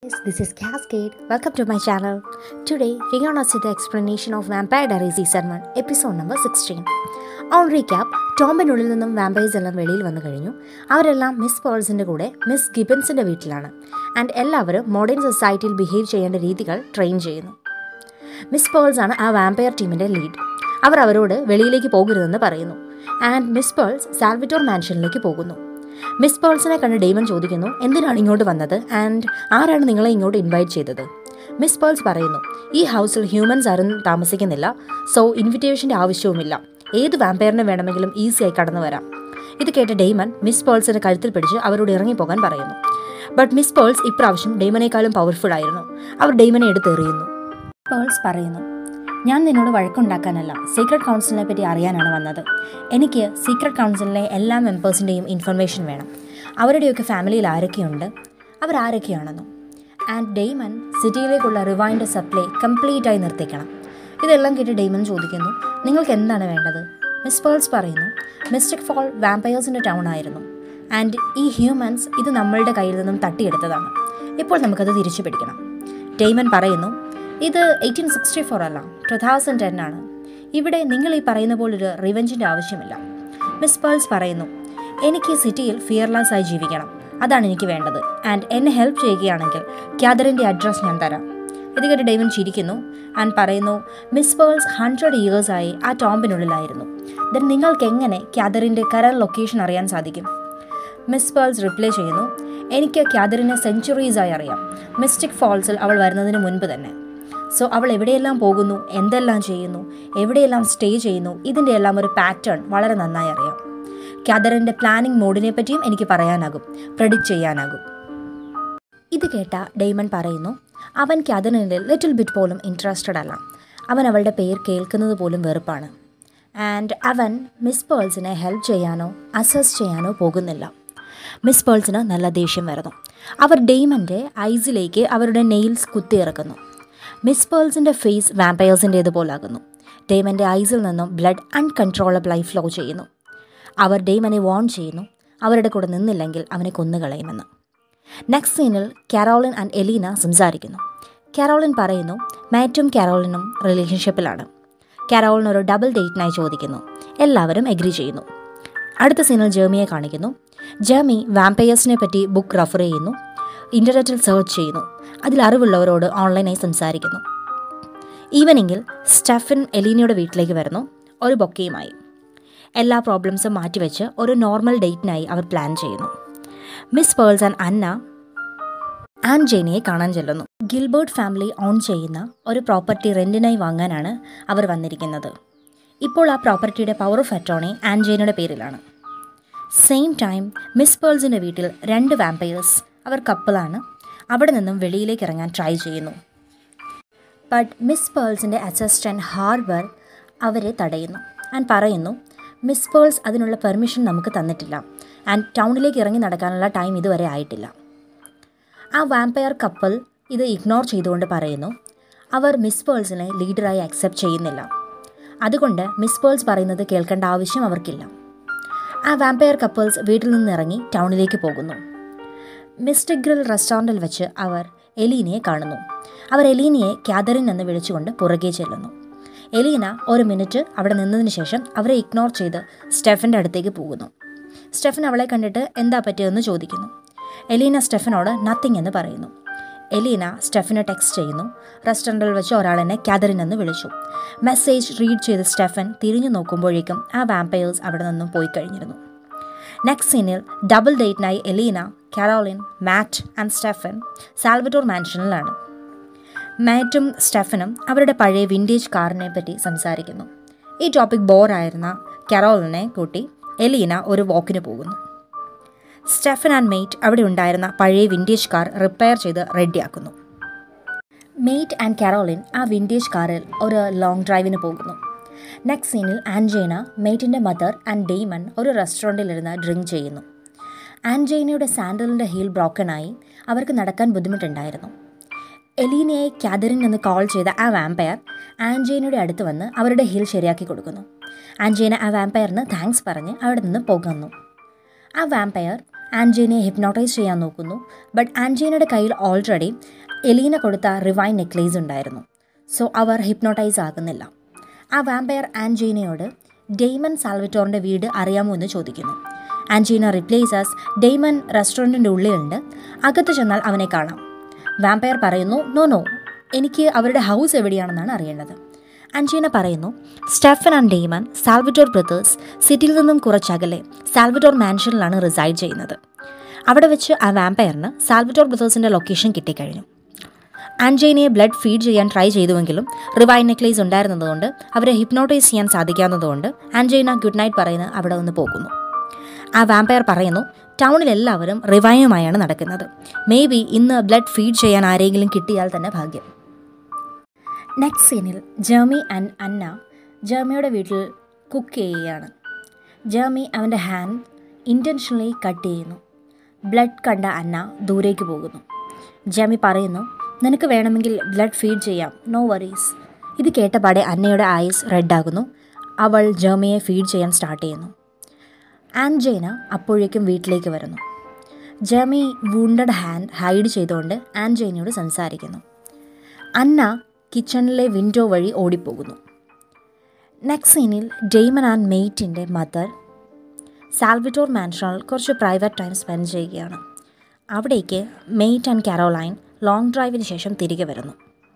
Yes, this is Cascade. Welcome to my channel. Today, we're gonna see the explanation of Vampire Diaries Season 1, episode number 16. On recap ടോമ്പിനുള്ളിൽ നിന്നും vampires എല്ലാം വെളിയിൽ വന്നു കഴിഞ്ഞു അവരെല്ലാം miss പേൾസിൻ്റെ കൂടെ മിസ് ഗിബൻസിൻ്റെ വീട്ടിലാണ് ആൻഡ് എല്ലാവരും മോഡേൺ സൊസൈറ്റിയിൽ ബിഹേവ് ചെയ്യേണ്ട രീതികൾ ട്രെയിൻ ചെയ്യുന്നു മിസ് പേൾസ് ആണ് ആ വാമ്പയർ ടീമിൻ്റെ ലീഡ് അവർ അവരോട് വെളിയിലേക്ക് പോകരുതെന്ന് പറയുന്നു ആൻഡ് മിസ് പേൾസ് സാൽവിറ്റോർ മാൻഷനിലേക്ക് പോകുന്നു മിസ് പേൾസിനെ കണ്ട് ഡെയ്മൺ ചോദിക്കുന്നു എന്തിനാണ് ഇങ്ങോട്ട് വന്നത് ആൻഡ് ആരാണ് നിങ്ങളെ ഇങ്ങോട്ട് ഇൻവൈറ്റ് ചെയ്തത് മിസ് പേൾസ് പറയുന്നു ഈ ഹൗസിൽ ഹ്യൂമൻസ് ആരും താമസിക്കുന്നില്ല സോ ഇൻവിറ്റേഷൻ്റെ ആവശ്യവുമില്ല ഏത് വാമ്പയറിനെ വേണമെങ്കിലും ഈസിയായി കടന്നു വരാം ഇത് കേട്ട ഡെയ്മൺ മിസ് പേൾസിനെ കഴുത്തിൽ പിടിച്ച് അവരോട് ഇറങ്ങിപ്പോകാൻ പറയുന്നു ബട്ട് മിസ് പേൾസ് ഇപ്രാവശ്യം ഡെയ്മനേക്കാളും പവർഫുൾ ആയിരുന്നു അവർ ഡെയ്മനെ എടുത്തെറിയുന്നു പേൾസ് പറയുന്നു ഞാൻ നിന്നോട് വഴക്കുണ്ടാക്കാനല്ല സീക്രട്ട് കൗൺസിലിനെ പറ്റി അറിയാനാണ് വന്നത് എനിക്ക് സീക്രട്ട് കൗൺസിലിലെ എല്ലാ മെമ്പേഴ്സിൻ്റെയും ഇൻഫർമേഷൻ വേണം അവരുടെയൊക്കെ ഫാമിലിയിൽ ആരൊക്കെയുണ്ട് അവരാരൊക്കെയാണെന്നും ആൻഡ് ഡെയ്മൻ സിറ്റിയിലേക്കുള്ള റിവൈൻഡ് സപ്ലൈ കംപ്ലീറ്റ് ആയി നിർത്തിക്കണം ഇതെല്ലാം കേട്ട് ഡെയ്മൻ ചോദിക്കുന്നു നിങ്ങൾക്ക് എന്താണ് വേണ്ടത് മിസ് പേൾസ് പറയുന്നു മിസ്റ്റേക്ക് ഫോൾ വാമ്പയേഴ്സിൻ്റെ ടൗൺ ആയിരുന്നു ആൻഡ് ഈ ഹ്യൂമൻസ് ഇത് നമ്മളുടെ കയ്യിൽ നിന്നും തട്ടിയെടുത്തതാണ് ഇപ്പോൾ നമുക്കത് തിരിച്ചു പിടിക്കണം ഡെയ്മൻ പറയുന്നു ഇത് എയ്റ്റീൻ സിക്സ്റ്റി ഫോർ അല്ല ടു തൗസൻഡ് ടെൻ ആണ് ഇവിടെ നിങ്ങൾ ഈ പറയുന്ന പോലൊരു റിവെഞ്ചിൻ്റെ ആവശ്യമില്ല മിസ് പേൾസ് പറയുന്നു എനിക്ക് ഈ സിറ്റിയിൽ ഫിയർലെസ് ആയി ജീവിക്കണം അതാണ് എനിക്ക് വേണ്ടത് ആൻഡ് എന്നെ ഹെൽപ്പ് ചെയ്യുകയാണെങ്കിൽ ക്യാദറിൻ്റെ അഡ്രസ്സ് ഞാൻ തരാം ഇത് കേട്ട് ഡെയ്മൻ ചിരിക്കുന്നു ആൻഡ് പറയുന്നു മിസ് പേൾസ് ഹൺഡ്രഡ് ഇയേഴ്സായി ആ ടോമ്പിനുള്ളിലായിരുന്നു ദെൻ നിങ്ങൾക്ക് എങ്ങനെ ക്യാദറിൻ്റെ കറൽ ലൊക്കേഷൻ അറിയാൻ സാധിക്കും മിസ് പേൾസ് റിപ്ലൈ ചെയ്യുന്നു എനിക്ക് ക്യാദറിനെ സെഞ്ചുറീസായി അറിയാം മിസ്റ്റിക് ഫാൾസിൽ അവൾ വരുന്നതിന് മുൻപ് തന്നെ സോ അവൾ എവിടെയെല്ലാം പോകുന്നു എന്തെല്ലാം ചെയ്യുന്നു എവിടെയെല്ലാം സ്റ്റേ ചെയ്യുന്നു ഇതിൻ്റെ എല്ലാം ഒരു പാറ്റേൺ വളരെ നന്നായി അറിയാം ക്യാദറിൻ്റെ പ്ലാനിംഗ് മോഡിനെ പറ്റിയും എനിക്ക് പറയാനാകും പ്രഡിക്റ്റ് ചെയ്യാനാകും ഇത് കേട്ട ഡെയ്മൺ പറയുന്നു അവൻ ക്യാദറിനിൽ ലിറ്റിൽ ബിറ്റ് പോലും ഇൻട്രസ്റ്റഡ് അല്ല അവൻ അവളുടെ പേര് കേൾക്കുന്നത് പോലും വെറുപ്പാണ് ആൻഡ് അവൻ മിസ് പേൾസിനെ ഹെൽപ്പ് ചെയ്യാനോ അസസ് ചെയ്യാനോ പോകുന്നില്ല മിസ് പേൾസിന് നല്ല ദേഷ്യം വരുന്നു അവർ ഡെയ്മൻ്റെ ഐസിലേക്ക് അവരുടെ നെയിൽസ് കുത്തിയിറക്കുന്നു മിസ് പേൾസിൻ്റെ ഫേസ് വാമ്പയേഴ്സിൻ്റേതുപോലാകുന്നു ഡെയ്മൻ്റെ ഐസിൽ നിന്നും ബ്ലഡ് അൺകൺട്രോളബിളായി ഫ്ലോ ചെയ്യുന്നു അവർ ഡെയ്മനെ വാൺ ചെയ്യുന്നു അവരുടെ കൂടെ നിന്നില്ലെങ്കിൽ അവനെ കൊന്നുകളയുമെന്ന് നെക്സ്റ്റ് സീനിൽ കാരോളിൻ ആൻഡ് എലീന സംസാരിക്കുന്നു കാരോളിൻ പറയുന്നു മാറ്റും കാരോളിനും റിലേഷൻഷിപ്പിലാണ് കാരോളിൻ ഒരു ഡബിൾ ഡേറ്റിനായി ചോദിക്കുന്നു എല്ലാവരും എഗ്രി ചെയ്യുന്നു അടുത്ത സീനിൽ ജേമിയെ കാണിക്കുന്നു ജേമി വാമ്പയേഴ്സിനെ പറ്റി ബുക്ക് റെഫർ ചെയ്യുന്നു ഇൻ്റർനെറ്റിൽ സെർച്ച് ചെയ്യുന്നു അതിൽ അറിവുള്ളവരോട് ഓൺലൈനായി സംസാരിക്കുന്നു ഈവനിങ്ങിൽ സ്റ്റെഫൻ എലീനയുടെ വീട്ടിലേക്ക് വരുന്നു ഒരു ബൊക്കയുമായി എല്ലാ പ്രോബ്ലംസും മാറ്റിവെച്ച് ഒരു നോർമൽ ഡേറ്റിനായി അവർ പ്ലാൻ ചെയ്യുന്നു Miss Pearls and Anna and ജെയിനിയെ കാണാൻ ചെല്ലുന്നു ഗിൽബേർട്ട് ഫാമിലി ഓൺ ചെയ്യുന്ന ഒരു പ്രോപ്പർട്ടി റെൻറ്റിനായി വാങ്ങാനാണ് അവർ വന്നിരിക്കുന്നത് ഇപ്പോൾ ആ പ്രോപ്പർട്ടിയുടെ പവർ ഓഫ് അറ്റോണി ആൻഡ് ജെയിനയുടെ പേരിലാണ് സെയിം ടൈം മിസ് പേൾസിൻ്റെ വീട്ടിൽ രണ്ട് വാമ്പയേഴ്സ് അവർ കപ്പിളാണ് അവിടെ നിന്നും വെളിയിലേക്ക് ഇറങ്ങാൻ ട്രൈ ചെയ്യുന്നു ബട്ട് മിസ് പേൾസിൻ്റെ അസിസ്റ്റൻറ്റ് ഹാർബർ അവരെ തടയുന്നു ആൻഡ് പറയുന്നു മിസ് പേൾസ് അതിനുള്ള പെർമിഷൻ നമുക്ക് തന്നിട്ടില്ല ആൻഡ് ടൗണിലേക്ക് ഇറങ്ങി നടക്കാനുള്ള ടൈം ഇതുവരെ ആയിട്ടില്ല ആ വാമ്പയർ കപ്പിൾ ഇത് ഇഗ്നോർ ചെയ്തുകൊണ്ട് പറയുന്നു അവർ മിസ് പേൾസിനെ ലീഡറായി അക്സെപ്റ്റ് ചെയ്യുന്നില്ല അതുകൊണ്ട് മിസ് പേൾസ് പറയുന്നത് കേൾക്കേണ്ട ആവശ്യം അവർക്കില്ല ആ വാമ്പയർ കപ്പിൾസ് വീട്ടിൽ നിന്ന് ഇറങ്ങി ടൗണിലേക്ക് പോകുന്നു മിസ്റ്റർ ഗ്രിൽ റെസ്റ്റോറൻറ്റിൽ വെച്ച് അവർ എലീനയെ കാണുന്നു അവർ എലീനയെ ക്യാദറിൻ എന്ന് വിളിച്ചുകൊണ്ട് പുറകെ ചെല്ലുന്നു എലീന ഒരു മിനിറ്റ് അവിടെ നിന്നതിന് ശേഷം അവരെ ഇഗ്നോർ ചെയ്ത് സ്റ്റെഫൻ്റെ അടുത്തേക്ക് പോകുന്നു സ്റ്റെഫൻ അവളെ കണ്ടിട്ട് എന്താ പറ്റിയതെന്ന് ചോദിക്കുന്നു എലീന സ്റ്റെഫനോട് നത്തിങ് എന്ന് പറയുന്നു എലീന സ്റ്റെഫിനെ ടെക്സ്റ്റ് ചെയ്യുന്നു റെസ്റ്റോറൻറ്റിൽ വെച്ച് ഒരാളെന്നെ കാതറിൻ എന്ന് വിളിച്ചു മെസ്സേജ് റീഡ് ചെയ്ത് സ്റ്റെഫൻ തിരിഞ്ഞു നോക്കുമ്പോഴേക്കും ആ വാമ്പയേഴ്സ് അവിടെ നിന്നും പോയി കഴിഞ്ഞിരുന്നു നെക്സ്റ്റ് സീനിൽ ഡബിൾ ഡേറ്റിനായി Elena Caroline Matt and Stefan Salvatore മാൻഷനിലാണ് മാറ്റും സ്റ്റെഫനും അവരുടെ പഴയ വിൻറ്റേജ് കാറിനെ പറ്റി സംസാരിക്കുന്നു ഈ ടോപ്പിക് ബോറായിരുന്ന കരോളിനെ കൂട്ടി എലീന ഒരു വാക്കിന് പോകുന്നു സ്റ്റെഫൻ ആൻഡ് മെയ്റ്റ് അവിടെ ഉണ്ടായിരുന്ന പഴയ വിൻറ്റേജ് കാർ റിപ്പയർ ചെയ്ത് റെഡിയാക്കുന്നു മെയ്റ്റ് ആൻഡ് കാരോളിൻ ആ വിൻറ്റേജ് കാറിൽ ഒരു ലോങ് ഡ്രൈവിന് പോകുന്നു നെക്സ്റ്റ് സീനിൽ ആൻജൈന മെയ്റ്റിൻ്റെ മദർ ആൻഡ് ഡെയ്മൺ ഒരു റെസ്റ്റോറൻറ്റിലിരുന്ന് ഡ്രിങ്ക് ചെയ്യുന്നു ആൻജൈനയുടെ സാൻഡലിൻ്റെ ഹീൽ ബ്രോക്കണായി അവർക്ക് നടക്കാൻ ബുദ്ധിമുട്ടുണ്ടായിരുന്നു എലീനയെ കാതറിൻ എന്ന് കോൾ ചെയ്ത ആ വാമ്പയർ ആൻജൈനയുടെ അടുത്ത് വന്ന് അവരുടെ ഹീൽ ശരിയാക്കി കൊടുക്കുന്നു ആൻജൈന ആ വാമ്പയറിന് താങ്ക്സ് പറഞ്ഞ് അവിടെ നിന്ന് പോകുന്നു ആ വാമ്പയർ ആൻജീനയെ ഹിപ്നോട്ടൈസ് ചെയ്യാൻ നോക്കുന്നു ബട്ട് ആൻജീനയുടെ കയ്യിൽ ഓൾറെഡി എലീന കൊടുത്ത റിവൈൻ നെക്ലേസ് ഉണ്ടായിരുന്നു സോ അവർ ഹിപ്നോട്ടൈസ് ആകുന്നില്ല ആ വാമ്പയർ ആൻജീനയോട് ഡെയ്മൻ സാൽവറ്റോറിൻ്റെ വീട് അറിയാമോ എന്ന് ചോദിക്കുന്നു ആൻജീന റിപ്ലേസസ് ഡെയ്മൻ റെസ്റ്റോറൻറ്റിൻ്റെ ഉള്ളിലുണ്ട് അകത്ത് ചെന്നാൽ അവനെ കാണാം വാമ്പയർ പറയുന്നു നോ നോ എനിക്ക് അവരുടെ ഹൗസ് എവിടെയാണെന്നാണ് അറിയേണ്ടത് അഞ്ജീന പറയുന്നു Stefan and Damon Salvatore brothers സിറ്റിയിൽ നിന്നും കുറച്ചകലെ സാൽവറ്റോർ മാൻഷനിലാണ് റിസൈഡ് ചെയ്യുന്നത് അവിടെ വെച്ച് ആ വാമ്പയറിന് സാൽവറ്റോർ ബ്രദേഴ്സിൻ്റെ ലൊക്കേഷൻ കിട്ടിക്കഴിഞ്ഞു ആൻജൈനയെ ബ്ലഡ് ഫീഡ് ചെയ്യാൻ ട്രൈ ചെയ്തുവെങ്കിലും റിവൈൻ നെക്ലേസ് ഉണ്ടായിരുന്നതുകൊണ്ട് അവരെ ഹിപ്നോട്ടൈസ് ചെയ്യാൻ സാധിക്കാത്തതുകൊണ്ട് ആൻജൈന ഗുഡ് നൈറ്റ് പറയുന്ന അവിടെ നിന്ന് പോകുന്നു ആ വാമ്പയർ പറയുന്നു ടൗണിൽ എല്ലാവരും റിവൈനുമായാണ് നടക്കുന്നത് മേ ബി ഇന്ന് ബ്ലഡ് ഫീഡ് ചെയ്യാൻ ആരെങ്കിലും കിട്ടിയാൽ തന്നെ ഭാഗ്യം നെക്സ്റ്റ് സീനിൽ ജേമി ആൻഡ് അന്ന ജേമിയുടെ വീട്ടിൽ കുക്ക് ചെയ്യുകയാണ് ജേമി അവൻ്റെ ഹാൻഡ് ഇൻറ്റൻഷനലി കട്ട് ചെയ്യുന്നു ബ്ലഡ് കണ്ട അന്ന ദൂരേക്ക് പോകുന്നു ജേമി പറയുന്നു നിനക്ക് വേണമെങ്കിൽ ബ്ലഡ് ഫീഡ് ചെയ്യാം നോ വറീസ് ഇത് കേട്ടപാടെ അന്നയുടെ ഐസ് റെഡാകുന്നു അവൾ ജേമിയെ ഫീഡ് ചെയ്യാൻ സ്റ്റാർട്ട് ചെയ്യുന്നു ആൻജൈന അപ്പോഴേക്കും വീട്ടിലേക്ക് വരുന്നു ജേമി വൂണ്ടഡ് ഹാൻഡ് ഹൈഡ് ചെയ്തുകൊണ്ട് ആൻജൈനയോട് സംസാരിക്കുന്നു അന്ന കിച്ചണിലെ വിൻഡോ വഴി ഓടിപ്പോകുന്നു നെക്സ്റ്റ് സീനിൽ ഡെയ്മൻ ആൻഡ് മെയ്റ്റിൻ്റെ മദർ സാൽവിറ്റോർ മാൻഷനിൽ കുറച്ച് പ്രൈവറ്റ് ടൈം സ്പെൻഡ് ചെയ്യുകയാണ് അവിടേക്ക് മെയ്റ്റ് ആൻഡ് കാരോലൈൻ ലോങ് ഡ്രൈവിന് ശേഷം തിരികെ വരുന്നു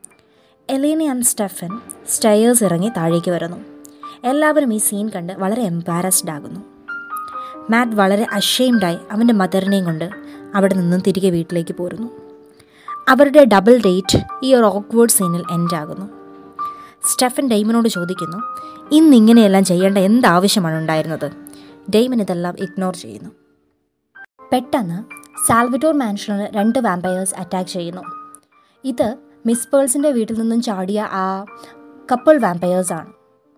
എലീന ആൻഡ് സ്റ്റെഫൻ സ്റ്റയേഴ്സ് ഇറങ്ങി താഴേക്ക് വരുന്നു എല്ലാവരും ഈ സീൻ കണ്ട് വളരെ എംബാരസ്ഡ് ആകുന്നു മാറ്റ് വളരെ അഷെയിംഡായി അവൻ്റെ മദറിനെയും കൊണ്ട് അവിടെ നിന്നും തിരികെ വീട്ടിലേക്ക് പോരുന്നു അവരുടെ ഡബിൾ ഡേറ്റ് ഈ ഒരു ഓക്വേർഡ് സീനിൽ എൻഡ് ആകുന്നു സ്റ്റെഫൻ ഡെയ്മനോട് ചോദിക്കുന്നു ഇന്ന് ഇങ്ങനെയെല്ലാം ചെയ്യേണ്ട എന്താവശ്യമാണ് ഉണ്ടായിരുന്നത് ഡെയ്മൻ ഇതെല്ലാം ഇഗ്നോർ ചെയ്യുന്നു പെട്ടെന്ന് സാൽവിറ്റോർ മാൻഷനിൽ രണ്ട് വാമ്പയേഴ്സ് അറ്റാക്ക് ചെയ്യുന്നു ഇത് മിസ് പേൾസിൻ്റെ വീട്ടിൽ നിന്നും ചാടിയ ആ കപ്പിൾ വാമ്പയേഴ്സാണ്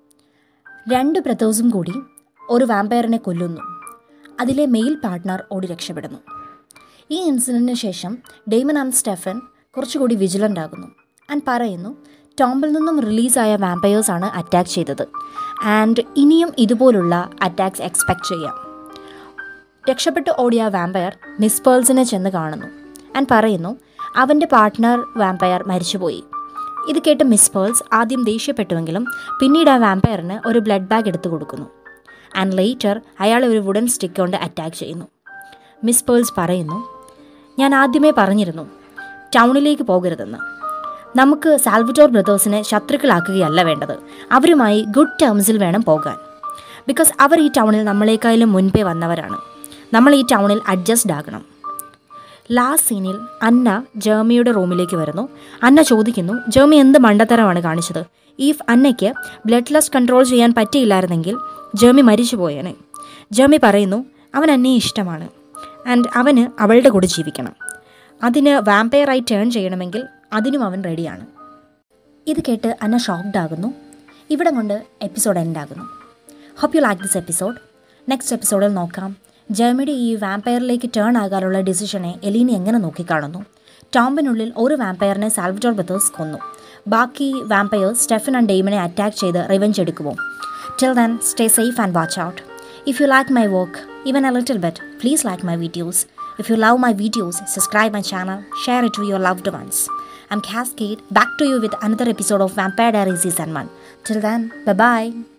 രണ്ട് ബ്രദേഴ്സും കൂടി ഒരു വാമ്പയറിനെ കൊല്ലുന്നു അതിലെ മെയിൽ പാർട്ട്ണർ ഓടി രക്ഷപ്പെടുന്നു ഈ ഇൻസിഡൻറ്റിന് ശേഷം ഡെയ്മൻ ആൻഡ് സ്റ്റെഫൻ കുറച്ചുകൂടി വിജിലൻ്റ് ആകുന്നു ആൻഡ് പറയുന്നു ടോംബിൽ നിന്നും റിലീസായ വാമ്പയേഴ്സാണ് അറ്റാക്ക് ചെയ്തത് ആൻഡ് ഇനിയും ഇതുപോലുള്ള അറ്റാക്സ് എക്സ്പെക്റ്റ് ചെയ്യാം രക്ഷപ്പെട്ട് ഓടിയ വാമ്പയർ മിസ് പേൾസിനെ ചെന്ന് കാണുന്നു ആൻഡ് പറയുന്നു അവൻ്റെ പാർട്ട്ണർ വാമ്പയർ മരിച്ചുപോയി ഇത് കേട്ട് മിസ് പേൾസ് ആദ്യം ദേഷ്യപ്പെട്ടുവെങ്കിലും പിന്നീട് ആ വാമ്പയറിന് ഒരു ബ്ലഡ് ബാഗ് എടുത്തു കൊടുക്കുന്നു ആൻഡ് ലേറ്റർ അയാളെ ഒരു വുഡൻ സ്റ്റിക്ക് കൊണ്ട് അറ്റാക്ക് ചെയ്യുന്നു മിസ് പേൾസ് പറയുന്നു ഞാൻ ആദ്യമേ പറഞ്ഞിരുന്നു ടൗണിലേക്ക് പോകരുതെന്ന് നമുക്ക് സാൽവിറ്റോർ ബ്രദേഴ്സിനെ ശത്രുക്കളാക്കുകയല്ല വേണ്ടത് അവരുമായി ഗുഡ് ടേംസിൽ വേണം പോകാൻ ബിക്കോസ് അവർ ഈ ടൗണിൽ നമ്മളെക്കാളും മുൻപേ വന്നവരാണ് നമ്മൾ ഈ ടൗണിൽ അഡ്ജസ്റ്റ് ആകണം ലാസ്റ്റ് സീനിൽ അന്ന ജേമിയുടെ റൂമിലേക്ക് വരുന്നു അന്ന ചോദിക്കുന്നു ജേമി എന്ത് മണ്ടത്തരമാണ് കാണിച്ചത് ഈഫ് അന്നയ്ക്ക് ബ്ലഡ് ലെസ് കൺട്രോൾ ചെയ്യാൻ പറ്റിയില്ലായിരുന്നെങ്കിൽ ജേമി മരിച്ചു പോയേനെ ജേമി പറയുന്നു അവൻ അന്നയെ ഇഷ്ടമാണ് ആൻഡ് അവന് അവളുടെ കൂടെ ജീവിക്കണം അതിന് വാമ്പയറായി ടേൺ ചെയ്യണമെങ്കിൽ അതിനും അവൻ റെഡിയാണ് ഇത് കേട്ട് അന്ന ഷോക്ക്ഡ് ആകുന്നു ഇവിടെ കൊണ്ട് എപ്പിസോഡ് എൻഡ് ആകുന്നു hope you like this episode next എപ്പിസോഡിൽ നോക്കാം ജർമിയുടെ ഈ വാമ്പയറിലേക്ക് ടേൺ ആകാനുള്ള ഡിസിഷനെ എലീന എങ്ങനെ നോക്കിക്കാണുന്നു ടോംബിനുള്ളിൽ ഒരു വാമ്പയറിനെ സാൽവിറ്റോർ ബ്രദേഴ്സ് കൊന്നു ബാക്കി വാമ്പയേഴ്സ് സ്റ്റെഫൻ ആൻഡ് ഡെയ്മനെ അറ്റാക്ക് ചെയ്ത് റിവെഞ്ച് എടുക്കുമോ till then stay safe and watch out if you like my work even a little bit, please like my videos. If you love my videos, subscribe my channel, share it to your loved ones. I'm Cascade, back to you with another episode of Vampire Diaries Season 1. Till then, bye bye.